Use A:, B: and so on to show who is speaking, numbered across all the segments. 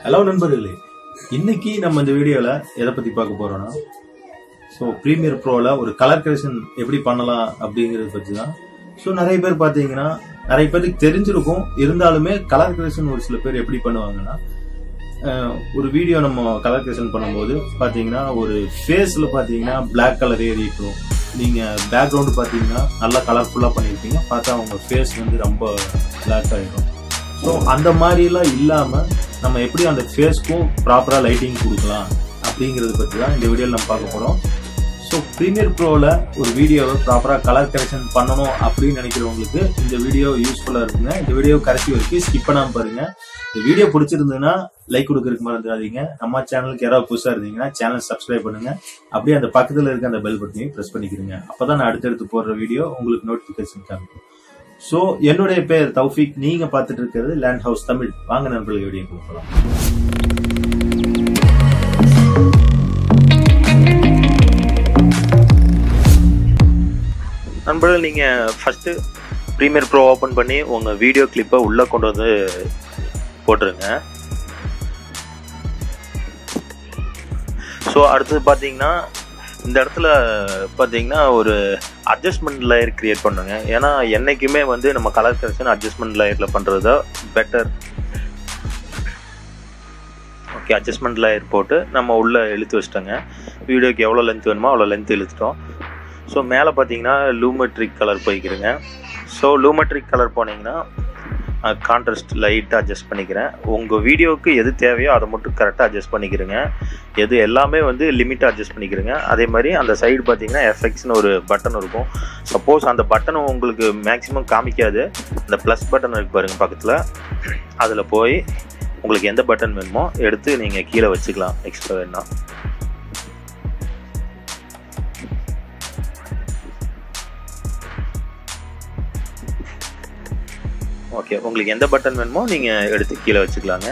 A: hello நண்பர்களே இன்னைக்கு நம்ம இந்த வீடியோல எதை பத்தி பார்க்க போறோம்னா ஸோ ப்ரீமியர் ப்ரோல ஒரு கலர் கரெக்ஷன் எப்படி பண்ணலாம் அப்படிங்கறத பத்தி தான் ஸோ நிறைய பேர் பார்த்தீங்கன்னா நிறைய பேருக்கு தெரிஞ்சிருக்கும் இருந்தாலுமே கலர் கரெக்ஷன் ஒரு சில பேர் எப்படி பண்ணுவாங்கன்னா அஹ், ஒரு வீடியோ நம்ம கலர் கரெக்ஷன் பண்ணும்போது பார்த்தீங்கன்னா ஒரு ஃபேஸில் பார்த்தீங்கன்னா Black கலர் ஏறிக்கும் நீங்க பேக்ரவுண்டு பார்த்தீங்கன்னா நல்லா கலர்ஃபுல்லாக பண்ணியிருப்பீங்க பார்த்தா உங்க ஃபேஸ் வந்து ரொம்ப Black ஆயிடும் ஸோ அந்த மாதிரிலாம் இல்லாமல் நம்ம எப்படி அந்த ஃபேஸ்க்கும் ப்ராப்பராக லைட்டிங் கொடுக்கலாம் அப்படிங்கிறத பற்றி தான் இந்த வீடியோவில் நம்ம பார்க்க போகிறோம் ஸோ ப்ரீமியர் ப்ரோவில் ஒரு வீடியோவை ப்ராப்பராக கலர் கரெக்ஷன் பண்ணணும் அப்படின்னு நினைக்கிறவங்களுக்கு இந்த வீடியோ யூஸ்ஃபுல்லாக இருக்குங்க இந்த வீடியோ கடைசி வரைக்கும் ஸ்கிப் பண்ணாமல் பாருங்க இந்த வீடியோ பிடிச்சிருந்ததுன்னா லைக் கொடுக்கறதுக்கு மறந்துடாதீங்க நம்ம சேனலுக்கு யாராவது புதுசாக இருந்தீங்கன்னா சேனல் சப்ஸ்கிரைப் பண்ணுங்க அப்படியே அந்த பக்கத்தில் இருக்க அந்த பெல் பட்டனையும் ப்ரெஸ் பண்ணிக்கிறீங்க அப்பதான் நான் அடுத்தடுத்து போடுற வீடியோ உங்களுக்கு நோட்டிஃபிகேஷன் காமிக்கும் ஸோ என்னுடைய பேர் தௌஃபிக் நீங்க பார்த்துட்டு இருக்கிறது லேண்ட் ஹவுஸ் தமிழ் வாங்க நண்பர்கள் வீடியோ போகலாம்
B: நண்பர்கள் நீங்கள் ஃபஸ்ட்டு ப்ரீமியர் ப்ரோ ஓப்பன் பண்ணி உங்கள் வீடியோ கிளிப்பை உள்ளே கொண்டு வந்து போட்டுருங்க ஸோ அடுத்தது பார்த்தீங்கன்னா இந்த இடத்துல பார்த்தீங்கன்னா ஒரு அட்ஜஸ்ட்மெண்ட் லேயர் கிரியேட் பண்ணுங்க ஏன்னா என்றைக்குமே வந்து நம்ம கலர் கரெக்ஷன் அட்ஜஸ்ட்மெண்ட் லேயரில் பண்ணுறது தான் பெட்டர் ஓகே அட்ஜஸ்ட்மெண்ட் லேயர் போட்டு நம்ம உள்ளே இழுத்து வச்சிட்டோங்க வீடியோக்கு எவ்வளோ லென்த் வேணுமோ அவ்வளோ லென்த் இழுத்துட்டோம் ஸோ மேலே பார்த்தீங்கன்னா லூமெட்ரிக் கலர் போய்க்கிறேங்க ஸோ லூமெட்ரிக் கலர் போனீங்கன்னா கான்ட்ராஸ்ட் லைட்டாக அட்ஜஸ்ட் பண்ணிக்கிறேன் உங்கள் வீடியோவுக்கு எது தேவையோ அதை மட்டும் கரெக்டாக அட்ஜஸ்ட் பண்ணிக்கிறேங்க எது எல்லாமே வந்து லிமிட்டாக அட்ஜஸ்ட் பண்ணிக்கிறேங்க அதே மாதிரி அந்த சைடு பார்த்தீங்கன்னா எஃபெக்ட்ஸ்னு ஒரு பட்டன் இருக்கும் சப்போஸ் அந்த பட்டன் உங்களுக்கு மேக்ஸிமம் காமிக்காது அந்த ப்ளஸ் பட்டன் இருக்கு பாருங்க பக்கத்தில் அதில் போய் உங்களுக்கு எந்த பட்டன் வேணுமோ எடுத்து நீங்கள் கீழே வச்சுக்கலாம் எக்ஸ்ட்ரா வேணும்னா ஓகே உங்களுக்கு எந்த பட்டன் வேணுமோ நீங்கள் எடுத்து கீழே வச்சுக்கலாங்க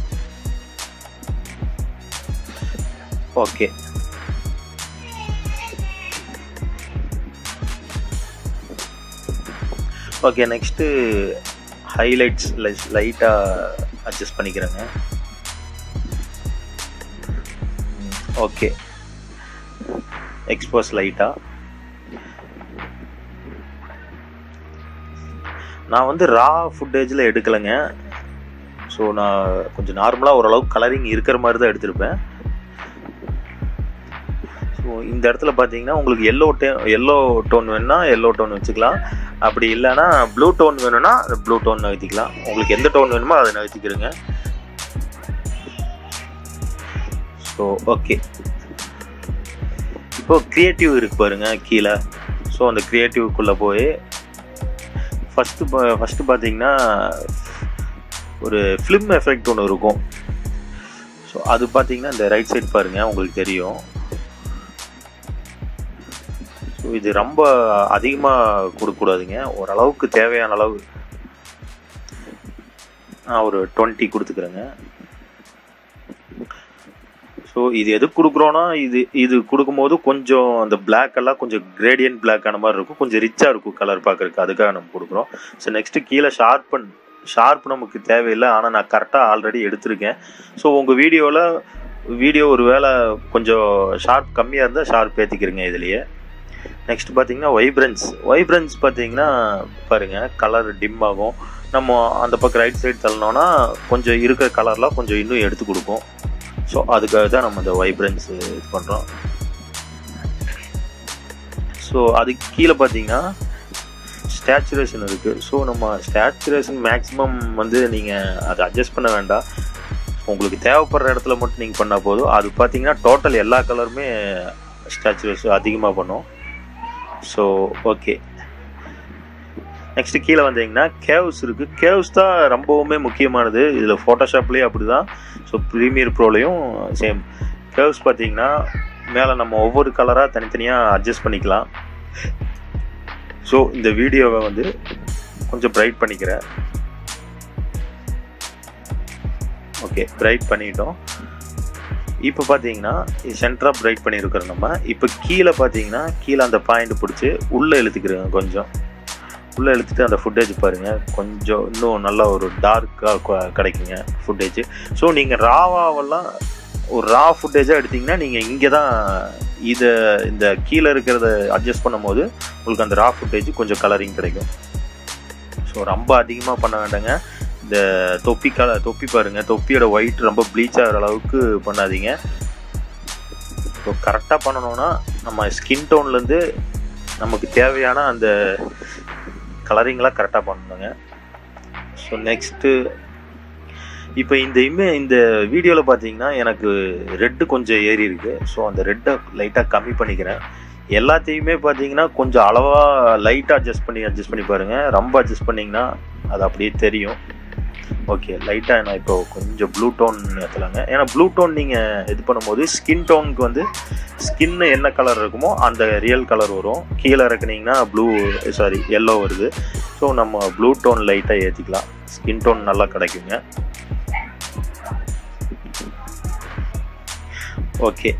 B: ஓகே ஓகே நெக்ஸ்ட்டு ஹைலைட்ஸ் லைட்டாக அட்ஜஸ்ட் பண்ணிக்கிறேங்க ஓகே எக்ஸ்போஸ் லைட்டாக நான் வந்து ரா ஃபுட்டேஜில் எடுக்கலைங்க ஸோ நான் கொஞ்சம் நார்மலாக ஓரளவுக்கு கலரிங் இருக்கிற மாதிரி தான் எடுத்திருப்பேன் ஸோ இந்த இடத்துல பார்த்தீங்கன்னா உங்களுக்கு எல்லோ டே எல்லோ டோன் வேணும்னா எல்லோ டோன் வச்சுக்கலாம் அப்படி இல்லைன்னா ப்ளூ டோன் வேணும்னா ப்ளூ டோன் நகர்த்திக்கலாம் உங்களுக்கு எந்த டோன் வேணுமோ அதை நகர்த்திக்கிறங்க ஸோ ஓகே இப்போ க்ரியேட்டிவ் இருக்கு பாருங்க கீழே ஸோ அந்த க்ரியேட்டிவ்க்குள்ளே போய் ஃபஸ்ட்டு ஃபஸ்ட்டு பார்த்தீங்கன்னா ஒரு ஃபிலிம் எஃபெக்ட் ஒன்று இருக்கும் ஸோ அது பார்த்தீங்கன்னா இந்த ரைட் சைடு பாருங்கள் உங்களுக்கு தெரியும் ஸோ இது ரொம்ப அதிகமாக கொடுக்கக்கூடாதுங்க ஓரளவுக்கு தேவையான அளவு நான் ஒரு டுவெண்ட்டி கொடுத்துக்கிறேங்க ஸோ இது எதுக்கு கொடுக்குறோன்னா இது இது கொடுக்கும்போது கொஞ்சம் அந்த black எல்லாம் கொஞ்சம் கிரேடியன்ட் black ஆன மாதிரி இருக்கும் கொஞ்சம் ரிச்சாக இருக்கும் கலர் பார்க்குறதுக்கு அதுக்காக நம்ம கொடுக்குறோம் ஸோ நெக்ஸ்ட்டு கீழே ஷார்ப்பன் ஷார்ப் நமக்கு தேவையில்லை ஆனால் நான் கரெக்டாக ஆல்ரெடி எடுத்திருக்கேன் ஸோ உங்கள் வீடியோவில் வீடியோ ஒரு வேளை கொஞ்சம் ஷார்ப் கம்மியாக இருந்தால் ஷார்ப் ஏற்றிக்கிறங்க இதுலேயே நெக்ஸ்ட் பார்த்தீங்கன்னா வைப்ரன்ஸ் வைப்ரன்ஸ் பார்த்தீங்கன்னா பாருங்கள் கலர் டிம் ஆகும் நம்ம அந்த பக்கம் ரைட் சைடு தள்ளனோன்னா கொஞ்சம் இருக்கிற கலர்லாம் கொஞ்சம் இன்னும் எடுத்து கொடுக்கும் ஸோ அதுக்காக தான் நம்ம இந்த வைப்ரன்ஸ் இது பண்ணுறோம் ஸோ அதுக்கு கீழே பார்த்தீங்கன்னா ஸ்டாச்சுரேஷன் இருக்குது ஸோ நம்ம ஸ்டாச்சுரேஷன் மேக்ஸிமம் வந்து நீங்கள் அதை அட்ஜஸ்ட் பண்ண வேண்டாம் உங்களுக்கு தேவைப்படுற இடத்துல மட்டும் நீங்கள் பண்ணால் போதும் அது பார்த்தீங்கன்னா டோட்டல் எல்லா கலருமே ஸ்டாச்சுரேஷன் அதிகமாக பண்ணும் ஸோ ஓகே நெக்ஸ்ட் கீழே வந்தீங்கன்னா கேவ்ஸ் இருக்கு கேவ்ஸ் தான் ரொம்பவுமே முக்கியமானது இதில் ஃபோட்டோஷாப்லேயே அப்படி தான் ஸோ ப்ரீமியர் ப்ரோலையும் சேம் கேவ்ஸ் பார்த்தீங்கன்னா மேலே நம்ம ஒவ்வொரு கலராக தனித்தனியாக அட்ஜஸ்ட் பண்ணிக்கலாம் ஸோ இந்த வீடியோவை வந்து கொஞ்சம் பிரைட் பண்ணிக்கிறேன் ஓகே பிரைட் பண்ணிட்டோம் இப்போ பார்த்தீங்கன்னா சென்டராக பிரைட் பண்ணியிருக்கிறோம் நம்ம இப்போ கீழே பார்த்தீங்கன்னா கீழே அந்த பாயிண்ட் பிடிச்சி உள்ளே இழுத்துக்கிறோங்க கொஞ்சம் ஃபுல்லாக இழுத்துட்டு அந்த ஃபுட்டேஜ் பாருங்கள் கொஞ்சம் இன்னும் நல்லா ஒரு டார்க்காக கிடைக்குங்க ஃபுட்டேஜ் ஸோ நீங்கள் ராவாவெல்லாம் ஒரு ரா ஃபுட்டேஜாக எடுத்தீங்கன்னா நீங்கள் இங்கே தான் இதை இந்த கீழே இருக்கிறத அட்ஜஸ்ட் பண்ணும்போது உங்களுக்கு அந்த ரா ஃபுட்டேஜ் கொஞ்சம் கலரிங் கிடைக்கும் ஸோ ரொம்ப அதிகமாக பண்ண வேண்டாங்க இந்த தொப்பி கல தொப்பி பாருங்கள் தொப்பியோட ஒயிட் ரொம்ப ப்ளீச் ஆகிற அளவுக்கு பண்ணாதீங்க ஸோ கரெக்டாக பண்ணணும்னா நம்ம ஸ்கின் டோன்லேருந்து நமக்கு தேவையான அந்த கலரிங்லாம் கரெக்டாக பண்ணணுங்க ஸோ நெக்ஸ்ட்டு இப்போ இந்த இமே இந்த வீடியோவில் பார்த்தீங்கன்னா எனக்கு ரெட்டு கொஞ்சம் ஏறி இருக்கு ஸோ அந்த ரெட்டை லைட்டாக கம்மி பண்ணிக்கிறேன் எல்லாத்தையுமே பார்த்தீங்கன்னா கொஞ்சம் அளவாக லைட்டாக அட்ஜஸ்ட் பண்ணி அட்ஜஸ்ட் பண்ணி பாருங்கள் ரொம்ப அட்ஜஸ்ட் பண்ணிங்கன்னா அது அப்படியே தெரியும் ஓகே லைட்டாக நான் இப்போ கொஞ்சம் ப்ளூ டோன் ஏற்றலாங்க ஏன்னா ப்ளூ டோன் நீங்கள் இது பண்ணும்போது ஸ்கின் டோனுக்கு வந்து ஸ்கின்னு என்ன கலர் இருக்குமோ அந்த ரியல் கலர் வரும் கீழே இறக்குனீங்கன்னா ப்ளூ சாரி எல்லோ வருது ஸோ நம்ம ப்ளூ டோன் லைட்டாக ஏற்றிக்கலாம் ஸ்கின் டோன் நல்லா கிடைக்குங்க ஓகே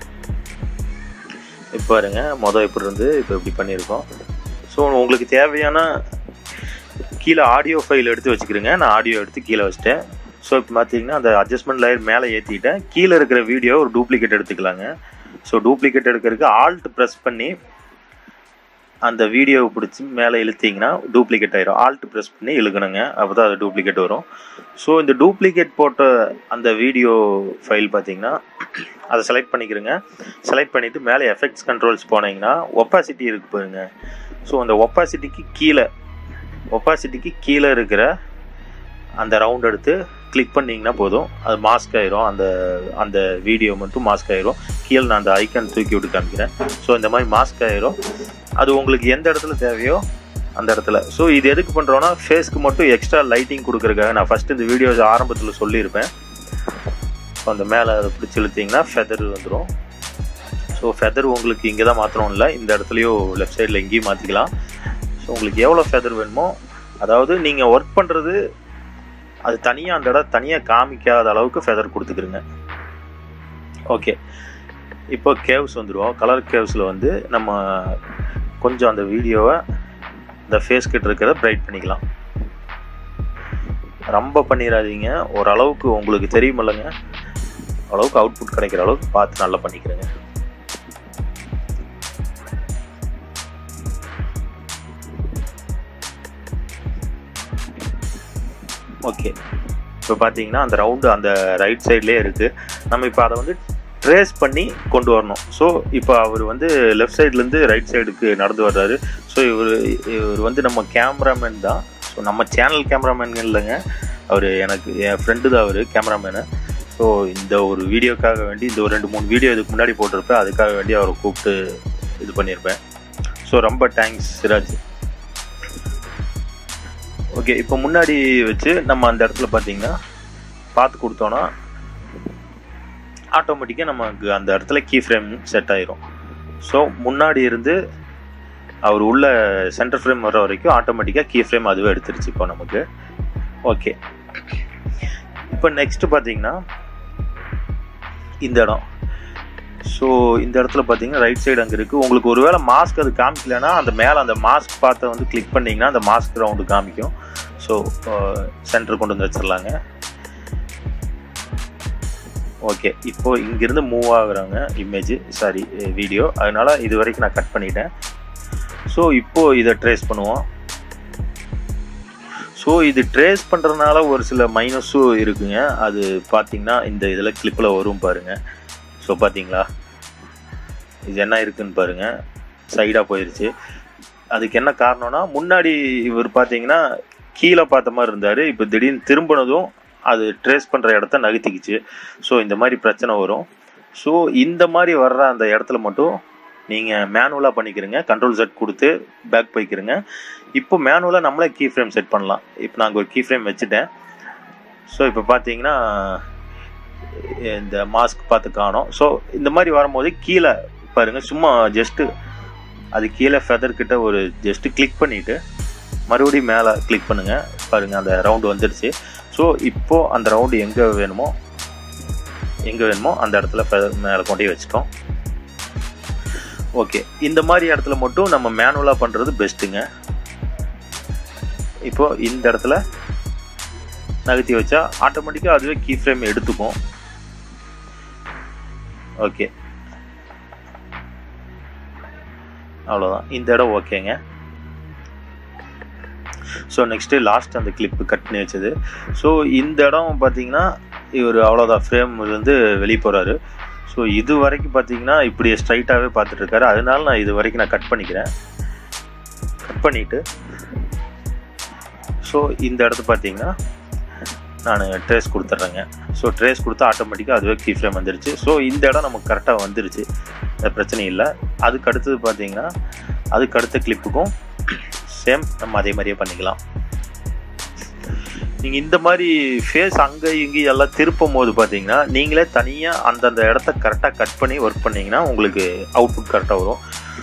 B: இப்போ பாருங்க மொதல் இப்படி இருந்து இப்போ இப்படி பண்ணியிருக்கோம் ஸோ உங்களுக்கு தேவையான கீழே ஆடியோ ஃபைல் எடுத்து வச்சுக்கிறேங்க நான் ஆடியோ எடுத்து கீழே வச்சிட்டேன் ஸோ இப்போ பார்த்தீங்கன்னா அந்த அட்ஜஸ்ட்மெண்ட் லேயர் மேலே ஏற்றிட்டேன் கீழே இருக்கிற வீடியோ ஒரு டூப்ளிகேட் எடுத்துக்கலாங்க ஸோ டூப்ளிகேட் எடுக்கிறதுக்கு ஆல்ட் ப்ரெஸ் பண்ணி அந்த வீடியோவை பிடிச்சி மேலே இழுத்தீங்கன்னா டூப்ளிகேட் ஆயிரும் ஆல்ட் ப்ரெஸ் பண்ணி இழுக்கணுங்க அப்போ தான் அது டூப்ளிகேட் வரும் ஸோ இந்த டூப்ளிகேட் போட்ட அந்த வீடியோ ஃபைல் பார்த்தீங்கன்னா அதை செலக்ட் பண்ணிக்கிறேங்க செலக்ட் பண்ணிவிட்டு மேலே எஃபெக்ட்ஸ் கண்ட்ரோல்ஸ் போனீங்கன்னா ஒப்பாசிட்டி இருக்கு பாருங்க ஸோ அந்த ஒப்பாசிட்டிக்கு கீழே ஒப்பாசிட்டிக்கு கீழே இருக்கிற அந்த ரவுண்ட் எடுத்து கிளிக் பண்ணிங்கன்னா போதும் அது மாஸ்க் ஆயிரும் அந்த அந்த வீடியோ மட்டும் மாஸ்க் ஆயிரும் கீழே நான் அந்த ஐக்கான் தூக்கி விட்டு காமிக்கிறேன் ஸோ இந்த மாதிரி மாஸ்க் ஆயிரும் அது உங்களுக்கு எந்த இடத்துல தேவையோ அந்த இடத்துல ஸோ இது எதுக்கு பண்ணுறோன்னா ஃபேஸ்க்கு மட்டும் எக்ஸ்ட்ரா லைட்டிங் கொடுக்குறதுக்காக நான் ஃபஸ்ட்டு இந்த வீடியோ ஆரம்பத்தில் சொல்லியிருப்பேன் ஸோ அந்த மேலே அதை பிடிச்சி இழுத்தீங்கன்னா ஃபெதர் வந்துடும் ஸோ ஃபெதர் உங்களுக்கு இங்கே தான் மாற்றணும் இல்லை இந்த இடத்துலையோ லெஃப்ட் சைடில் எங்கேயும் மாற்றிக்கலாம் ஸோ உங்களுக்கு எவ்வளோ ஃபெதர் வேணுமோ அதாவது நீங்கள் ஒர்க் பண்ணுறது அது தனியாக அந்த இடம் தனியாக காமிக்காத அளவுக்கு ஃபெதர் கொடுத்துக்கிறங்க ஓகே இப்போ கேவ்ஸ் வந்துடுவோம் கலர் கேவ்ஸில் வந்து நம்ம கொஞ்சம் அந்த வீடியோவை இந்த ஃபேஸ் கிட்ட இருக்கிறத பிரைட் பண்ணிக்கலாம் ரொம்ப பண்ணிடாதீங்க ஓரளவுக்கு உங்களுக்கு தெரியுமில்லங்க அளவுக்கு அவுட்புட் கிடைக்கிற அளவுக்கு பார்த்து நல்லா பண்ணிக்கிறேங்க ஓகே இப்போ பார்த்தீங்கன்னா அந்த ரவுண்டு அந்த ரைட் சைட்லேயே இருக்குது நம்ம இப்போ அதை வந்து ட்ரேஸ் பண்ணி கொண்டு வரணும் ஸோ இப்போ அவர் வந்து லெஃப்ட் சைட்லேருந்து ரைட் சைடுக்கு நடந்து வர்றாரு ஸோ இவர் இவர் வந்து நம்ம கேமராமேன் தான் ஸோ நம்ம சேனல் கேமராமேன் இல்லைங்க அவர் எனக்கு என் ஃப்ரெண்டு தான் அவர் கேமராமேனு ஸோ இந்த ஒரு வீடியோக்காக வேண்டி இந்த ஒரு ரெண்டு மூணு வீடியோ இதுக்கு முன்னாடி போட்டிருப்பேன் அதுக்காக வேண்டி அவரை கூப்பிட்டு இது பண்ணியிருப்பேன் ஸோ ரொம்ப தேங்க்ஸ் சிராஜ் ஓகே இப்போ முன்னாடி வச்சு நம்ம அந்த இடத்துல பார்த்தீங்கன்னா பார்த்து கொடுத்தோன்னா ஆட்டோமேட்டிக்காக நமக்கு அந்த இடத்துல கீ ஃப்ரேம் செட் ஆயிரும் ஸோ முன்னாடி இருந்து அவர் உள்ள சென்டர் ஃப்ரேம் வர வரைக்கும் ஆட்டோமேட்டிக்காக கீ ஃப்ரேம் அதுவே எடுத்துருச்சு இப்போ நமக்கு ஓகே இப்போ நெக்ஸ்ட் பார்த்தீங்கன்னா இந்த இடம் ஸோ இந்த இடத்துல பார்த்தீங்கன்னா ரைட் சைடு அங்கே இருக்குது உங்களுக்கு ஒருவேளை மாஸ்க் அது காமிக்கலன்னா அந்த மேலே அந்த மாஸ்க் பார்த்த வந்து கிளிக் பண்ணிங்கன்னா அந்த மாஸ்க் ரவுண்டு காமிக்கும் ஸோ சென்டர் கொண்டு வந்து வச்சிடலாங்க ஓகே இப்போ இங்கிருந்து மூவ் ஆகுறாங்க இமேஜ் சாரி வீடியோ அதனால இது வரைக்கும் நான் கட் பண்ணிட்டேன் ஸோ இப்போ இதை ட்ரேஸ் பண்ணுவோம் ஸோ இது ட்ரேஸ் பண்ணுறதுனால ஒரு சில மைனஸும் இருக்குங்க அது பார்த்தீங்கன்னா இந்த இதில் கிளிப்பில் வரும் பாருங்க ஸோ பார்த்தீங்களா இது என்ன இருக்குன்னு பாருங்க சைடாக போயிருச்சு அதுக்கு என்ன காரணம்னா முன்னாடி இவர் பார்த்தீங்கன்னா கீழே பார்த்த மாதிரி இருந்தார் இப்போ திடீர்னு திரும்பினதும் அது ட்ரேஸ் பண்ணுற இடத்த நகர்த்திக்கிச்சு ஸோ இந்த மாதிரி பிரச்சனை வரும் ஸோ இந்த மாதிரி வர்ற அந்த இடத்துல மட்டும் நீங்கள் மேனுவலாக பண்ணிக்கிறீங்க கண்ட்ரோல் செட் கொடுத்து பேக் போய்க்கிறீங்க இப்போ மேனுவலாக நம்மளே கீ ஃப்ரேம் செட் பண்ணலாம் இப்போ நாங்கள் ஒரு கீ ஃப்ரேம் வச்சுட்டேன் ஸோ இப்போ பார்த்தீங்கன்னா இந்த மாஸ்க் பார்த்து காணோம் ஸோ இந்த மாதிரி வரும்போது கீழே பாருங்க சும்மா ஜஸ்ட்டு அது கீழே ஃபெதர் கிட்ட ஒரு ஜஸ்ட்டு கிளிக் பண்ணிவிட்டு மறுபடியும் மேலே கிளிக் பண்ணுங்கள் பாருங்கள் அந்த ரவுண்டு வந்துடுச்சு ஸோ இப்போது அந்த ரவுண்டு எங்கே வேணுமோ எங்கே வேணுமோ அந்த இடத்துல ஃபெதர் மேலே கொண்டு போய் வச்சுட்டோம் ஓகே இந்த மாதிரி இடத்துல மட்டும் நம்ம மேனுவலாக பண்ணுறது பெஸ்ட்டுங்க இப்போ இந்த இடத்துல நகர்த்தி வச்சா ஆட்டோமேட்டிக்காக அதுவே கீ ஃப்ரேம் எடுத்துக்கும் ஓகே அவ்வளோதான் இந்த இடம் ஓகேங்க ஸோ நெக்ஸ்ட்டு லாஸ்ட் அந்த கிளிப்பு கட் பண்ணி வச்சது ஸோ இந்த இடம் பார்த்தீங்கன்னா இவர் அவ்வளோதான் ஃப்ரேம்லேருந்து வெளியே போகிறாரு ஸோ இது வரைக்கும் பார்த்தீங்கன்னா இப்படி ஸ்ட்ரைட்டாகவே பார்த்துட்டு இருக்காரு அதனால நான் இது வரைக்கும் நான் கட் பண்ணிக்கிறேன் கட் பண்ணிவிட்டு ஸோ இந்த இடத்து பார்த்தீங்கன்னா நான் ட்ரேஸ் கொடுத்துட்றேங்க ஸோ ட்ரேஸ் கொடுத்தா ஆட்டோமேட்டிக்காக அதுவே கீ ஃப்ரேம் வந்துருச்சு ஸோ இந்த இடம் நமக்கு கரெக்டாக வந்துருச்சு அது பிரச்சனை இல்லை அதுக்கு அடுத்தது பார்த்தீங்கன்னா அதுக்கு அடுத்த கிளிப்புக்கும் சேம் நம்ம அதே மாதிரியே பண்ணிக்கலாம் நீங்கள் இந்த மாதிரி ஃபேஸ் அங்கே இங்கே எல்லாம் திருப்பும் போது பார்த்தீங்கன்னா நீங்களே தனியாக அந்தந்த இடத்த கரெக்டாக கட் பண்ணி ஒர்க் பண்ணிங்கன்னா உங்களுக்கு அவுட்புட் கரெக்டாக வரும்